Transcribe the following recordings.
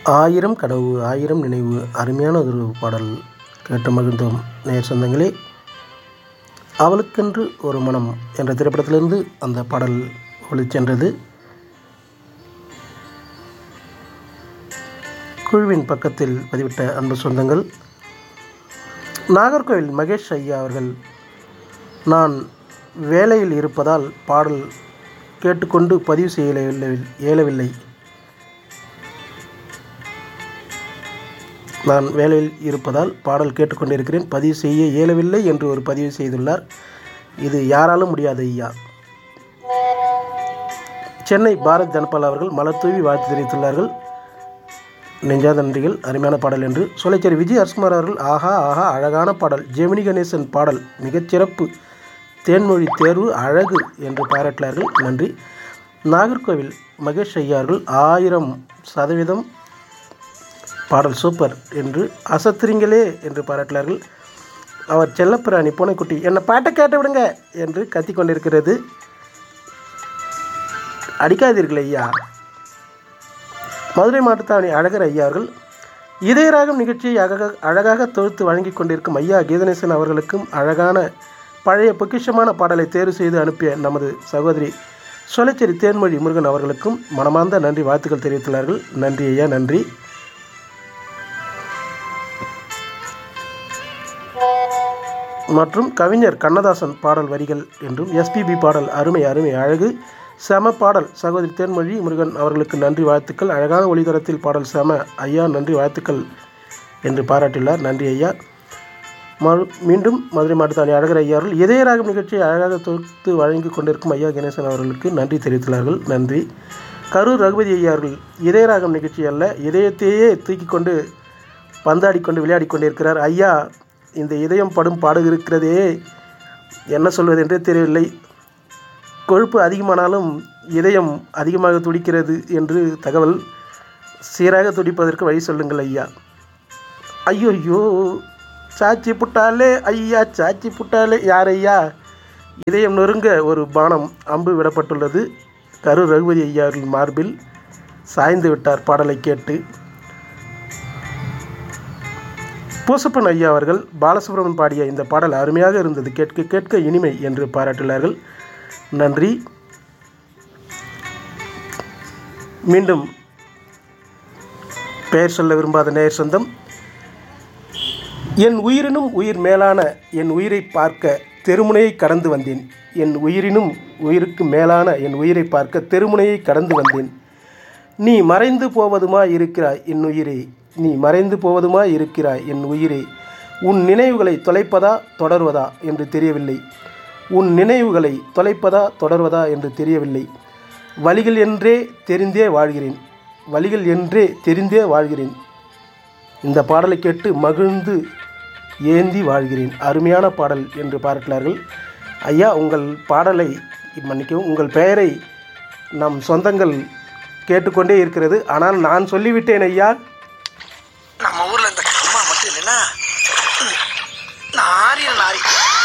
ஆயிரம் கனவு ஆயிரம் நினைவு அருமையான ஒரு பாடல் கேட்டு மகிழ்ந்தோம் நேர் சொந்தங்களே அவளுக்கென்று ஒரு மனம் என்ற திரைப்படத்திலிருந்து அந்த பாடல் ஒளிச்சென்றது குழுவின் பக்கத்தில் பதிவிட்ட அன்பு சொந்தங்கள் நாகர்கோவில் மகேஷ் ஐயா அவர்கள் நான் வேலையில் இருப்பதால் பாடல் கேட்டுக்கொண்டு பதிவு செய்ய இயலவில்லை நான் வேலையில் இருப்பதால் பாடல் கேட்டுக்கொண்டிருக்கிறேன் பதிவு செய்ய இயலவில்லை என்று ஒரு பதிவு செய்துள்ளார் இது யாராலும் முடியாது ஐயா சென்னை பாரத் ஜனபால் அவர்கள் மலர் தூவி வாழ்த்து தெரிவித்துள்ளார்கள் நெஞ்சாத நன்றிகள் அருமையான பாடல் என்று சோலைச்சேரி விஜய் அரசுமார் அவர்கள் ஆஹா ஆஹா அழகான பாடல் ஜெமினி கணேசன் பாடல் மிகச்சிறப்பு தேன்மொழி தேர்வு அழகு என்று பாராட்டினார்கள் நன்றி நாகர்கோவில் மகேஷ் ஐயா அவர்கள் ஆயிரம் சதவீதம் பாடல் சூப்பர் என்று அசத்துறீங்களே என்று பாராட்டினார்கள் அவர் செல்லப்பிராணி பூனைக்குட்டி என்னை பாட்டை கேட்டு விடுங்க என்று கத்திக் கொண்டிருக்கிறது அடிக்காதீர்கள் ஐயா மதுரை மாட்டுத்தாவணி அழகர் ஐயா அவர்கள் இதயராகம் நிகழ்ச்சியை அழகாக அழகாக தொகுத்து வழங்கி கொண்டிருக்கும் ஐயா கீதநேசன் அவர்களுக்கும் அழகான பழைய பொக்கிஷமான பாடலை தேர்வு செய்து அனுப்பிய நமது சகோதரி சொலைச்சேரி தேன்மொழி முருகன் அவர்களுக்கும் மனமார்ந்த நன்றி வாழ்த்துக்கள் தெரிவித்துள்ளார்கள் நன்றி ஐயா நன்றி மற்றும் கவிஞர் கண்ணதாசன் பாடல் வரிகள் என்றும் எஸ்பிபி பாடல் அருமை அருமை அழகு செம பாடல் சகோதரி தேன்மொழி முருகன் அவர்களுக்கு நன்றி வாழ்த்துக்கள் அழகான ஒளிதரத்தில் பாடல் செம ஐயா நன்றி வாழ்த்துக்கள் என்று பாராட்டியுள்ளார் நன்றி ஐயா மறு மீண்டும் மதுரை மாட்டுத்தாணி அழகர் ஐயா அவர்கள் இதயராகம் நிகழ்ச்சியை அழகாக தொகுத்து வழங்கி கொண்டிருக்கும் ஐயா கணேசன் அவர்களுக்கு நன்றி தெரிவித்துள்ளார்கள் நன்றி கரூர் ரகுபதி ஐயா அவர்கள் இதயராகம் நிகழ்ச்சி அல்ல இதயத்தையே தூக்கி கொண்டு பந்தாடி கொண்டு விளையாடி கொண்டிருக்கிறார் ஐயா இந்த இதயம் படும் பாடு இருக்கிறதே என்ன சொல்வது என்றே தெரியவில்லை கொழுப்பு அதிகமானாலும் இதயம் அதிகமாக துடிக்கிறது என்று தகவல் சீராக துடிப்பதற்கு வழி சொல்லுங்கள் ஐயா ஐயோ ஐயோ சாச்சி புட்டாலே ஐயா சாச்சி புட்டாலே யார் ஐயா இதயம் நொறுங்க ஒரு பானம் அம்பு விடப்பட்டுள்ளது கரூர் ரகுபதி ஐயாவின் மார்பில் சாய்ந்து விட்டார் பாடலை கேட்டு பூசப்பன் ஐயா அவர்கள் பாலசுப்ரமணியன் பாடிய இந்த பாடல் அருமையாக இருந்தது கேட்க கேட்க இனிமை என்று பாராட்டினார்கள் நன்றி மீண்டும் பெயர் சொல்ல விரும்பாத நேயர் சொந்தம் என் உயிரினும் உயிர் மேலான என் உயிரை பார்க்க தெருமுனையை கடந்து வந்தேன் என் உயிரினும் உயிருக்கு மேலான என் உயிரை பார்க்க தெருமுனையை கடந்து வந்தேன் நீ மறைந்து போவதுமா இருக்கிறாய் என் உயிரே நீ மறைந்து போவதுமா இருக்கிறாய் என் உயிரே உன் நினைவுகளை தொலைப்பதா தொடர்வதா என்று தெரியவில்லை உன் நினைவுகளை தொலைப்பதா தொடர்வதா என்று தெரியவில்லை வழிகள் என்றே தெரிந்தே வாழ்கிறேன் வழிகள் என்றே தெரிந்தே வாழ்கிறேன் இந்த பாடலை கேட்டு மகிழ்ந்து ஏந்தி வாழ்கிறேன் அருமையான பாடல் என்று பாராட்டினார்கள் ஐயா உங்கள் பாடலை மன்னிக்கவும் உங்கள் பெயரை நம் சொந்தங்கள் கேட்டுக்கொண்டே இருக்கிறது ஆனால் நான் சொல்லிவிட்டேன் ஐயா நம்ம ஊர்ல இந்த அம்மா மட்டும் இல்லைன்னா நாரிய நாரி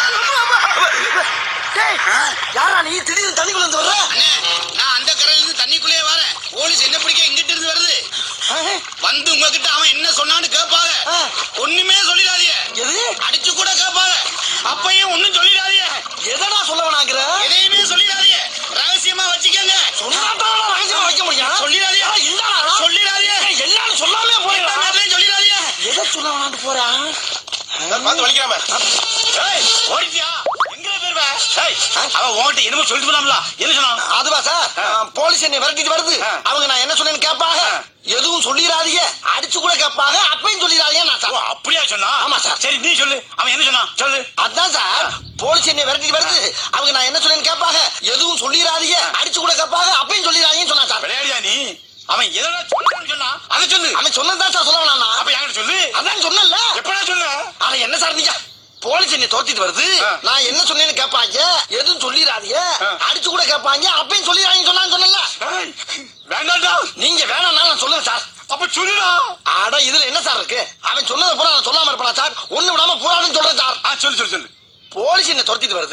டேய், யாரா நீ திடீர்னு தண்ணிக்குள்ள இருந்து வர்ற அண்ணே, நான் அந்த கரையில இருந்து தண்ணிக்குள்ளேயே வரேன் போலீஸ் என்ன பிடிக்க இங்கிட்ட இருந்து வருது வந்து உங்ககிட்ட அவன் என்ன சொன்னான்னு கேட்பாங்க ஆ. ஒண்ணுமே சொல்லிடாதீங்க எது அடிச்சு கூட கேட்பாங்க அப்பையும் ஒண்ணும் சொல்லிடாதீங்க எதடா சொல்ல வேணாங்கிற எதையுமே சொல்லிடாதீங்க ரகசியமா வச்சுக்கோங்க சொன்னாதான் ரகசியமா வைக்க முடியும் சொல்லிடாதீங்க. ஆ, இந்தாடா. சொல்லிடாதீங்க. ஏய், என்னன்னு சொல்லாமே எல்லா போறா நேரத்துலயும் சொல்லிடாதீங்க எதை சொல்ல வேணான்னு போறா பார்த்து வலிக்காம ஏய் ஓடிட்டியா எங்க போயிருவ ஏய் அவன் உன்கிட்ட என்னமோ சொல்லிட்டு போனாம்ல என்ன சொன்னான் அதுவா சார் ஆ. போலீஸ் என்னை விரட்டிட்டு வருது ஆ. அவங்க நான் என்ன சொன்னேன்னு கேட்பாங்க ஆ. எதுவும் சொல்லிடாதீங்க அடிச்சு கூட கேட்பாங்க அப்பயும் சொல்லிடாதீங்க நான் ஓ சார் அப்படியா சொன்னா ஆமா சார். சரி நீ சொல்லு அவன் என்ன சொன்னான் சொல்லு அதான் சார் போலீஸ் என்னை விரட்டிட்டு வருது அவங்க நான் என்ன சொன்னேன்னு கேட்பாங்க எதுவும் சொல்லிடாதீங்க அடிச்சு கூட கேட்பாங்க அப்பயும் சொல்லிடாதீங்கன்னு சொன்னா சார் விளையாடியா நீ அவன் எதனா சொல்லணும்னு சொன்னா அதை சொல்லு அவன் சொன்னதான் சார் சொல்ல வேணாம் அப்ப என்கிட்ட சொல்லு அதான் சொன்னல எப்படா சொல்லு ஆனா என்ன சார் நீங்க போலீஸ் என்னை தோத்திட்டு வருது ஆ. நான் என்ன சொன்னேன்னு கேட்பாங்க எதுவும் சொல்லிடாதீங்க ஆ. அடிச்சு கூட கேட்பாங்க அப்பயும் சொல்லிடாதீங்கன்னு சொன்னான்னு சொன்னல ஏய், வேண்டாம்டா நீங்க வேணாம்னா நான் சொல்லுங்க சார் அப்ப சொல்லுடா அட இதுல என்ன சார் இருக்கு அவன் சொன்னதை பூரா நான் சொல்லாம இருப்பானா சார் ஒண்ணு விடாம பூரான்னு சொல்றேன் சார் ஆ சொல்லு சொல்லு சொல்லு போலீஸ் என்ன துரத்திட்டு வருது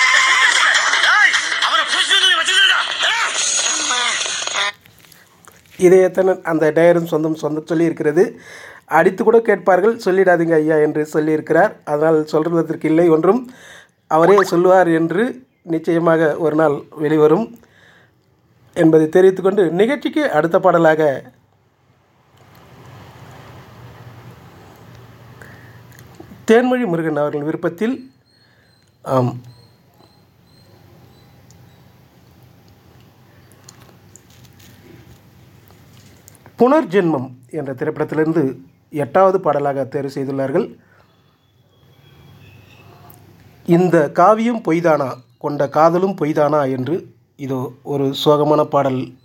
அவனை புடிச்சு வச்சிருக்கா இதையத்தனை அந்த டயரும் சொந்தம் சொந்த சொல்லியிருக்கிறது அடித்து கூட கேட்பார்கள் சொல்லிடாதீங்க ஐயா என்று சொல்லியிருக்கிறார் அதனால் சொல்வதற்கு இல்லை ஒன்றும் அவரே சொல்லுவார் என்று நிச்சயமாக ஒரு நாள் வெளிவரும் என்பதை தெரிவித்துக்கொண்டு நிகழ்ச்சிக்கு அடுத்த பாடலாக தேன்மொழி முருகன் அவர்கள் விருப்பத்தில் ஆம் புனர்ஜென்மம் என்ற திரைப்படத்திலிருந்து எட்டாவது பாடலாக தேர்வு செய்துள்ளார்கள் இந்த காவியம் பொய்தானா கொண்ட காதலும் பொய்தானா என்று இதோ ஒரு சோகமான பாடல்